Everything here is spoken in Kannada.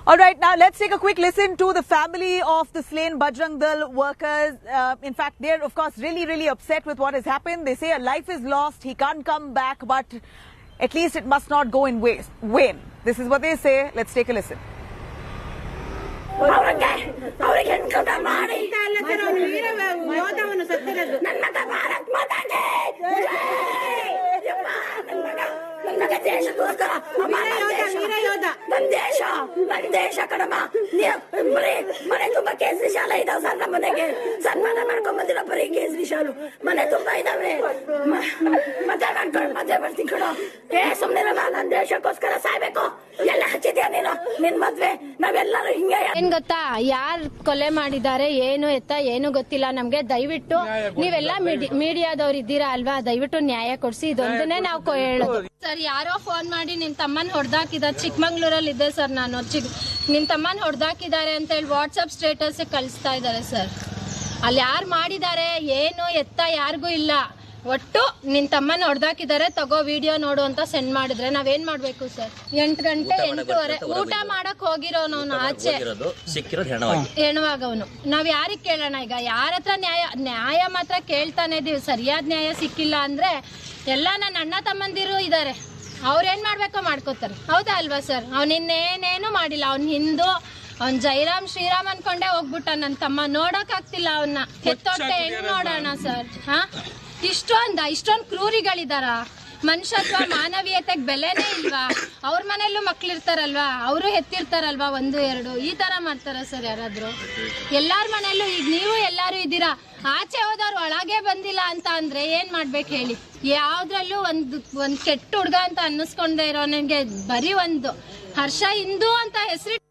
All right, now let's take a quick listen to the family of the slain Bajrang Dal workers. Uh, in fact, they're of course really, really upset with what has happened. They say a life is lost, he can't come back, but at least it must not go in waste. Vain. This is what they say. Let's take a listen. ಅವ್ರಿಗೆ ಅವ್ರಿಗೆ ಎನ್ಕೌಂಟರ್ ಮಾಡಿ ಅಲ್ಲ ಸರ್ ಅವನು ವೀರ ಯೋಧವನು ಸತ್ತಿರೋದು ನನ್ನ ಮಗ ಭಾರತ್ ಮಾತಾಗೆ ನನ್ನ ಮಗ ನನ್ನ ಮಗ ದೇಶಕ್ಕೋಸ್ಕರ ಅಮ್ಮ, ವೀರ ನನ್ನ ಯೋಧ, ದೇಶ. ವೀರ ಯೋಧ. ನನ್ನ ದೇಶ ನನ್ನ ದೇಶ ಕಣಮ್ಮ ನೀವು ಬರೀ ಮನೆ ತುಂಬಾ ಕೇಸರಿ ಶಾಲೆ ಇದಾವ ಸರ್ ನಮ್ಮ ಮನೆಗೆ ಸನ್ಮಾನ ಮಾಡ್ಕೊಂಡ್ ಬಂದಿರೋ ಬರೀ ಕೇಸರಿ ಶಾಲು ಮನೆ ತುಂಬಾ ಇದಾವೆ ಮ- ಮದ್ವೆ ಮಾಡ್ಕೊಂಡು ಮದ್ವೆ ಮಾಡ್ತೀನಿ ಕಣೋ ಏ ಸುಮ್ನೆ ನನ್ನ ದೇಶಕ್ಕೋಸ್ಕರ ಸಾಯ್ಬೇಕು ಎಲ್ಲ ಹಚ್ಚಿದ್ಯಾ ನೀನು ನಿನ್ ಮದ್ವೆ ನಾವೆಲ್ಲರೂ ಹಿಂಗೆ ಏನ್ ಗೊತ್ತಾ ಯಾರ್ ಕೊಲೆ ಮಾಡಿದ್ದಾರೆ ಏನು ಎತ್ತ ಏನು ಗೊತ್ತಿಲ್ಲ ನಮ್ಗೆ ದಯವಿಟ್ಟು ನೀವೆಲ್ಲ ಮೀಡಿಯಾದವ್ರು ಇದ್ದೀರಾ ಅಲ್ವಾ ದಯವಿಟ್ಟು ನ್ಯಾಯ ಕೊಡ್ಸಿ ಇದೊಂದನ್ನೇ ನಾವು ಕೊ- ಹೇಳೋದು ಸರ್ ಯಾರೋ ಫೋನ್ ಮಾಡಿ ನಿಮ್ ತಮ್ಮನ್ ಹೊಡೆದಾಕಿದ್ದಾರೆ ಚಿಕ್ಕಮಂಗ್ಳೂರಲ್ಲಿ ಇದ್ದೆ ಸರ್ ನಾನು ಚಿಕ್ ನಿಮ್ ತಮ್ಮನ್ ಹೊಡೆದಾಕಿದ್ದಾರೆ ಅಂತ ಹೇಳಿ ವಾಟ್ಸಪ್ ಸ್ಟೇಟಸ್ ಕಳಿಸ್ತಾ ಇದ್ದಾರೆ ಸರ್ ಅಲ್ಲಿ ಯಾರು ಮಾಡಿದ್ದಾರೆ ಏನು ಎತ್ತ ಯಾರಿಗೂ ಇಲ್ಲ ಒಟ್ಟು ನಿನ್ ತಮ್ಮನ ಹೊಡೆದಾಕಿದ್ದಾರೆ ತಗೋ ವಿಡಿಯೋ ನೋಡು ಅಂತ ಸೆಂಡ್ ಮಾಡಿದ್ರೆ ನಾವೇನ್ ಮಾಡ್ಬೇಕು ಸರ್ ಎಂಟು ಗಂಟೆ ಎಂಟೂವರೆ ಊಟ ಮಾಡಕ್ ಹೋಗಿರೋನು ಆಚೆ ಇರೋದು ಸಿಕ್ಕಿರೋದು ಹೆಣವಾಗಿ ಹೆಣುವಾಗವನು ನಾವ್ ಯಾರಿಗ್ ಕೇಳೋಣ ಈಗ ಯಾರ ಹತ್ರ ನ್ಯಾಯ ನ್ಯಾಯ ಮಾತ್ರ ಕೇಳ್ತಾನೆ ಇದೀವಿ ಸರಿಯಾದ ನ್ಯಾಯ ಸಿಕ್ಕಿಲ್ಲ ಅಂದ್ರೆ ಎಲ್ಲ ನನ್ನ ಅಣ್ಣ ತಮ್ಮಂದಿರು ಇದಾರೆ ಅವ್ರೇನ್ ಮಾಡ್ಬೇಕೋ ಮಾಡ್ಕೋತಾರೆ ಹೌದಾ ಅಲ್ವಾ ಸರ್ ಅವ್ನ ಇನ್ನೇನೇನು ಮಾಡಿಲ್ಲ ಅವ್ನ ಹಿಂದೂ ಅವ್ನ್ ಜೈರಾಮ್ ಶ್ರೀರಾಮ್ ಅನ್ಕೊಂಡೇ ಹೋಗ್ಬಿಟ್ಟ ನನ್ನ ತಮ್ಮ ನೋಡಕ್ ಆಗ್ತಿಲ್ಲ ಅವನ್ನ ಹೆತ್ತೊಟ್ಟೆ ಹೆಂಗ್ ನೋಡೋಣ ಸರ್ ಹಾ ಇಷ್ಟೊಂದ ಇಷ್ಟೊಂದ್ ಕ್ರೂರಿಗಳಿದಾರ ಮನುಷ್ಯತ್ವ ಮಾನವೀಯತೆಗೆ ಬೆಲೆನೇ ಇಲ್ವಾ ಅವ್ರ ಮನೆಯಲ್ಲೂ ಮಕ್ಳಿರ್ತಾರಲ್ವಾ ಅವರು ಹೆತ್ತಿರ್ತಾರಲ್ವಾ ಒಂದು ಎರಡು ಈ ತರ ಮಾಡ್ತಾರ ಸರ್ ಯಾರಾದ್ರೂ ಎಲ್ಲಾರ ಮನೆಯಲ್ಲೂ ಈಗ ನೀವು ಎಲ್ಲಾರು ಇದ್ದೀರಾ ಆಚೆ ಹೋದವ್ರು ಒಳಗೆ ಬಂದಿಲ್ಲ ಅಂತ ಅಂದ್ರೆ ಏನ್ ಮಾಡ್ಬೇಕು ಹೇಳಿ ಯಾವ್ದ್ರಲ್ಲೂ ಒಂದು ಒಂದ್ ಕೆಟ್ಟ ಹುಡ್ಗ ಅಂತ ಅನ್ನಿಸ್ಕೊಂಡೇ ಇರೋ ನನಗೆ ಬರೀ ಒಂದು ಹರ್ಷ ಹಿಂದೂ ಅಂತ ಹೆಸರು